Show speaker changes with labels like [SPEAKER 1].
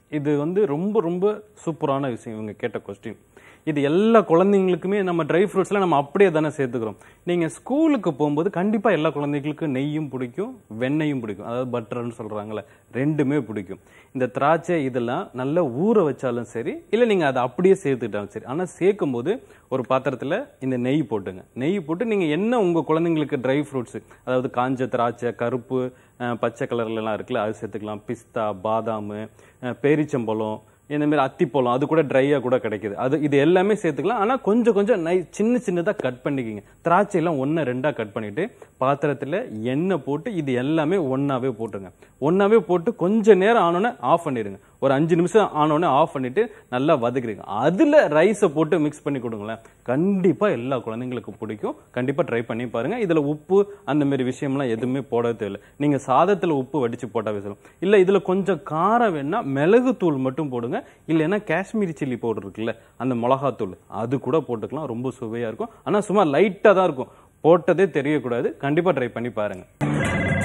[SPEAKER 1] இது வந்து ரொம்ப ரொம்ப சூப்பரான விஷயம் இவங்க கேட்ட கொஸ்டின் இது எல்லா குழந்தைங்களுக்குமே நம்ம ட்ரை ஃப்ரூட்ஸ்ல நம்ம அப்படியே தானே சேர்த்துக்கிறோம் நீங்க ஸ்கூலுக்கு போகும்போது கண்டிப்பா எல்லா குழந்தைகளுக்கும் நெய்யும் பிடிக்கும் வெண்ணெயும் பிடிக்கும் அதாவது பட்டர்னு சொல்றாங்கல்ல ரெண்டுமே பிடிக்கும் இந்த திராட்சை இதெல்லாம் நல்லா ஊற வச்சாலும் சரி இல்ல நீங்க அதை அப்படியே சேர்த்துக்கிட்டாலும் சரி ஆனா சேர்க்கும் போது ஒரு பாத்திரத்துல இந்த நெய் போட்டுங்க நெய் போட்டு நீங்க என்ன உங்க குழந்தைங்களுக்கு ட்ரை ஃப்ரூட்ஸ் அதாவது காஞ்ச திராட்சை கருப்பு அஹ், பச்சை கலர்ல எல்லாம் இருக்குல்ல அது சேர்த்துக்கலாம் பிஸ்தா பாதாம் அஹ், பேரிச்சம்பழம் இந்த மாதிரி அத்திப்பழம் அது கூட ட்ரையா கூட கிடைக்குது அது இது எல்லாமே சேர்த்துக்கலாம் ஆனா கொஞ்சம் கொஞ்சம் நை சின்ன சின்னதா கட் பண்ணிக்கிங்க திராட்சை எல்லாம் ஒன்று ரெண்டா கட் பண்ணிட்டு பாத்திரத்துல எண்ணெய் போட்டு இது எல்லாமே ஒண்ணாவே போட்டுருங்க ஒண்ணாவே போட்டு கொஞ்ச நேரம் ஆனோன்னே ஆஃப் பண்ணிடுங்க ஒரு அஞ்சு நிமிஷம் ஆனோடனே ஆஃப் பண்ணிட்டு நல்லா வதக்குறீங்க அதுல ரைஸை போட்டு மிக்ஸ் பண்ணி கொடுங்களேன் கண்டிப்பா எல்லா குழந்தைங்களுக்கும் பிடிக்கும் கண்டிப்பா ட்ரை பண்ணி பாருங்க இதுல உப்பு அந்த மாதிரி விஷயம்லாம் எதுவுமே போட தேவையில்லை நீங்க சாதத்துல உப்பு வடிச்சு போட்டாவே சொல்லும் இல்ல இதுல கொஞ்சம் காரம் வேணா மிளகு தூள் மட்டும் போடுங்க இல்லைன்னா காஷ்மீரி சில்லி பவுடர் இருக்குல்ல அந்த மிளகாத்தூள் அது கூட போட்டுக்கலாம் ரொம்ப சுவையா இருக்கும் ஆனா சும்மா லைட்டா தான் இருக்கும் போட்டதே தெரியக்கூடாது கண்டிப்பா ட்ரை பண்ணி பாருங்க